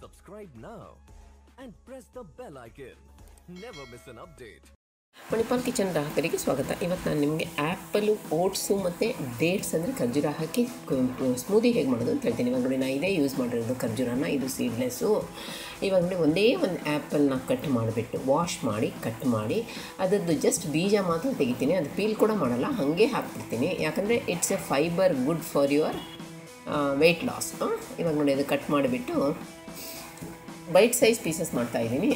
Subscribe now and press the bell icon. Never miss an update. Manipal kitchen ಗ್ರಾಹಕರಿಗೆ ಸ್ವಾಗತ ಇವತ್ತು ನಾನು ನಿಮಗೆ ಆ್ಯಪಲು ಓಟ್ಸು ಮತ್ತು ಡೇಟ್ಸ್ ಅಂದರೆ ಖರ್ಜೂರ ಹಾಕಿ ಸ್ಮೂದಿ ಹೇಗೆ ಮಾಡೋದು ಅಂತ ಹೇಳ್ತೀನಿ ಇವಾಗ ನೋಡಿ ನಾನು ಇದೇ ಯೂಸ್ ಮಾಡಿರೋದು ಖರ್ಜೂರನ ಇದು ಸೀಡ್ಲೆಸ್ಸು ಇವಾಗ ನೋಡಿ ಒಂದೇ ಒಂದು ಆ್ಯಪಲ್ನ ಕಟ್ ಮಾಡಿಬಿಟ್ಟು ವಾಶ್ ಮಾಡಿ ಕಟ್ ಮಾಡಿ ಅದರದ್ದು ಜಸ್ಟ್ ಬೀಜ ಮಾತ್ರ ತೆಗಿತೀನಿ ಅದು ಪೀಲ್ ಕೂಡ ಮಾಡಲ್ಲ ಹಾಗೆ ಹಾಕ್ಬಿಡ್ತೀನಿ ಯಾಕಂದರೆ it's a fibre good for your weight loss ಇವಾಗ ನೋಡಿ ಅದು ಕಟ್ ಮಾಡಿಬಿಟ್ಟು ಬೈಟ್ ಸೈಜ್ ಪೀಸಸ್ ಮಾಡ್ತಾಯಿದ್ದೀನಿ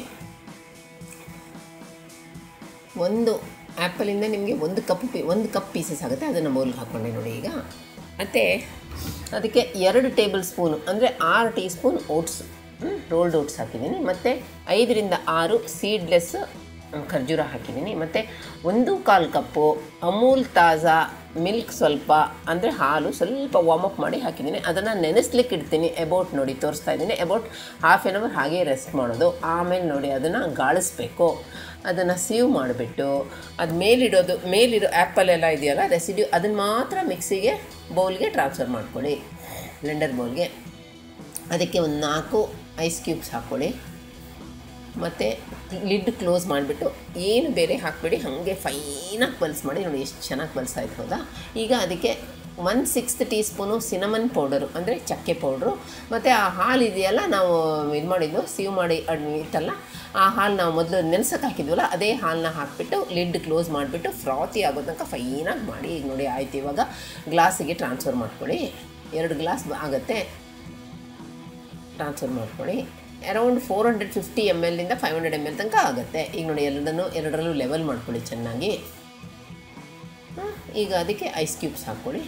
ಒಂದು ಆ್ಯಪಲಿಂದ ನಿಮಗೆ ಒಂದು ಕಪ್ ಪಿ ಒಂದು ಕಪ್ ಪೀಸಸ್ ಆಗುತ್ತೆ ಅದನ್ನು ಬೌಲ್ಗೆ ಹಾಕ್ಕೊಂಡೆ ನೋಡಿ ಈಗ ಮತ್ತು ಅದಕ್ಕೆ ಎರಡು ಟೇಬಲ್ ಸ್ಪೂನು ಅಂದರೆ ಆರು tea spoon oats rolled oats ಹಾಕಿದ್ದೀನಿ ಮತ್ತು ಐದರಿಂದ ಆರು ಸೀಡ್ಲೆಸ್ ಖರ್ಜೂರ ಹಾಕಿದ್ದೀನಿ ಮತ್ತು ಒಂದು ಕಾಲು ಕಪ್ಪು ಅಮೂಲ್ ತಾಜಾ ಮಿಲ್ಕ್ ಸ್ವಲ್ಪ ಅಂದರೆ ಹಾಲು ಸ್ವಲ್ಪ ವಾರ್ಮಪ್ ಮಾಡಿ ಹಾಕಿದ್ದೀನಿ ಅದನ್ನು ನೆನೆಸ್ಲಿಕ್ಕೆ ಇಡ್ತೀನಿ ಅಬೌಟ್ ನೋಡಿ ತೋರಿಸ್ತಾ ಇದ್ದೀನಿ ಅಬೌಟ್ ಹಾಫ್ ಆನ್ ಅವರ್ ಹಾಗೆ ರೆಸ್ಟ್ ಮಾಡೋದು ಆಮೇಲೆ ನೋಡಿ ಅದನ್ನು ಗಾಳಿಸ್ಬೇಕು ಅದನ್ನು ಸೀವ್ ಮಾಡಿಬಿಟ್ಟು ಅದು ಮೇಲಿಡೋದು ಮೇಲಿರೋ ಆ್ಯಪಲ್ ಎಲ್ಲ ಇದೆಯಲ್ಲ ರೆಸಿಡ್ಯೂ ಅದನ್ನು ಮಾತ್ರ ಮಿಕ್ಸಿಗೆ ಬೌಲ್ಗೆ ಟ್ರಾನ್ಸ್ಫರ್ ಮಾಡ್ಕೊಳ್ಳಿ ಬ್ಲೆಂಡರ್ ಬೌಲ್ಗೆ ಅದಕ್ಕೆ ಒಂದು ನಾಲ್ಕು ಐಸ್ ಕ್ಯೂಬ್ಸ್ ಹಾಕ್ಕೊಳ್ಳಿ ಮತ್ತು ಲಿಡ್ ಕ್ಲೋಸ್ ಮಾಡಿಬಿಟ್ಟು ಏನು ಬೇರೆ ಹಾಕಬೇಡಿ ಹಾಗೆ ಫೈನಾಗಿ ಬಲ್ಸ್ ಮಾಡಿ ನೋಡಿ ಎಷ್ಟು ಚೆನ್ನಾಗಿ ಬಲ್ಸಾಯ್ತು ಹೌದಾ ಈಗ ಅದಕ್ಕೆ one sixth tea spoon cinnamon powder ಅಂದರೆ ಚಕ್ಕೆ ಪೌಡ್ರು ಮತ್ತು ಆ ಹಾಲು ಇದೆಯಲ್ಲ ನಾವು ಇದು ಮಾಡಿದ್ದು ಸೀವ್ ಮಾಡಿ ಅಡ್ ಇತ್ತಲ್ಲ ಆ ಹಾಲು ನಾವು ಮೊದಲು ನೆನೆಸಕ್ಕೆ ಹಾಕಿದ್ವಲ್ಲ ಅದೇ ಹಾಲನ್ನ ಹಾಕಿಬಿಟ್ಟು ಲಿಡ್ ಕ್ಲೋಸ್ ಮಾಡಿಬಿಟ್ಟು ಫ್ರಾತಿ ಆಗೋ ತನಕ ಫೈನಾಗಿ ಮಾಡಿ ಈಗ ನೋಡಿ ಆಯ್ತು ಇವಾಗ ಗ್ಲಾಸಿಗೆ ಟ್ರಾನ್ಸ್ಫರ್ ಮಾಡ್ಕೊಳ್ಳಿ ಎರಡು ಗ್ಲಾಸ್ ಆಗುತ್ತೆ ಟ್ರಾನ್ಸ್ಫರ್ ಮಾಡ್ಕೊಳ್ಳಿ around four hundred fifty M ಎಲ್ಲಿಂದ ಫೈವ್ ಹಂಡ್ರೆಡ್ ಎಮ್ ಎಲ್ ತನಕ ಆಗುತ್ತೆ ಈಗ ನೋಡಿ ಎರಡನ್ನೂ ಎರಡರಲ್ಲೂ ಲೆವೆಲ್ ಮಾಡ್ಕೊಳ್ಳಿ ಚೆನ್ನಾಗಿ ಹಾಂ, ಈಗ ಅದಕ್ಕೆ ಐಸ್ ಕ್ಯೂಬ್ಸ್ ಹಾಕ್ಕೊಳ್ಳಿ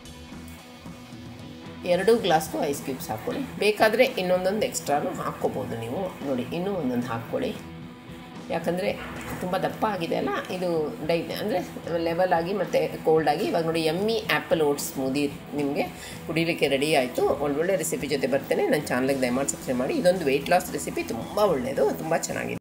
ಎರಡೂ ಗ್ಲಾಸ್ಗೂ ಐಸ್ ಕ್ಯೂಬ್ಸ್ ಹಾಕ್ಕೊಳ್ಳಿ ಬೇಕಾದರೆ ಇನ್ನೊಂದೊಂದು ಎಕ್ಸ್ಟ್ರಾನು ಹಾಕ್ಕೋಬೋದು ನೀವು ನೋಡಿ ಇನ್ನೂ ಒಂದೊಂದು ಹಾಕ್ಕೊಳ್ಳಿ ಯಾಕಂದರೆ ತುಂಬ ದಪ್ಪ ಆಗಿದೆ ಅಲ್ಲ ಇದು ಡೈ ಅಂದರೆ ಲೆವೆಲ್ ಆಗಿ ಮತ್ತು ಕೋಲ್ಡ್ ಆಗಿ ಇವಾಗ ನೋಡಿ ಎಮ್ಮಿ ಆ್ಯಪಲ್ ಓಟ್ಸ್ ಸ್ಮೂದಿ ನಿಮಗೆ ಕುಡಿಲಿಕ್ಕೆ ರೆಡಿ ಆಯಿತು ಒಳ್ಳೊಳ್ಳೆ ರೆಸಿಪಿ ಜೊತೆ ಬರ್ತೇನೆ ನನ್ನ ಚಾನಲ್ಗೆ ದಯಮಾಡಿ ಸಬ್ಸ್ಕ್ರೈಬ್ ಮಾಡಿ ಇದೊಂದು ವೆಯ್ಟ್ ಲಾಸ್ ರೆಸಿಪಿ ತುಂಬ ಒಳ್ಳೆಯದು ತುಂಬ ಚೆನ್ನಾಗಿದೆ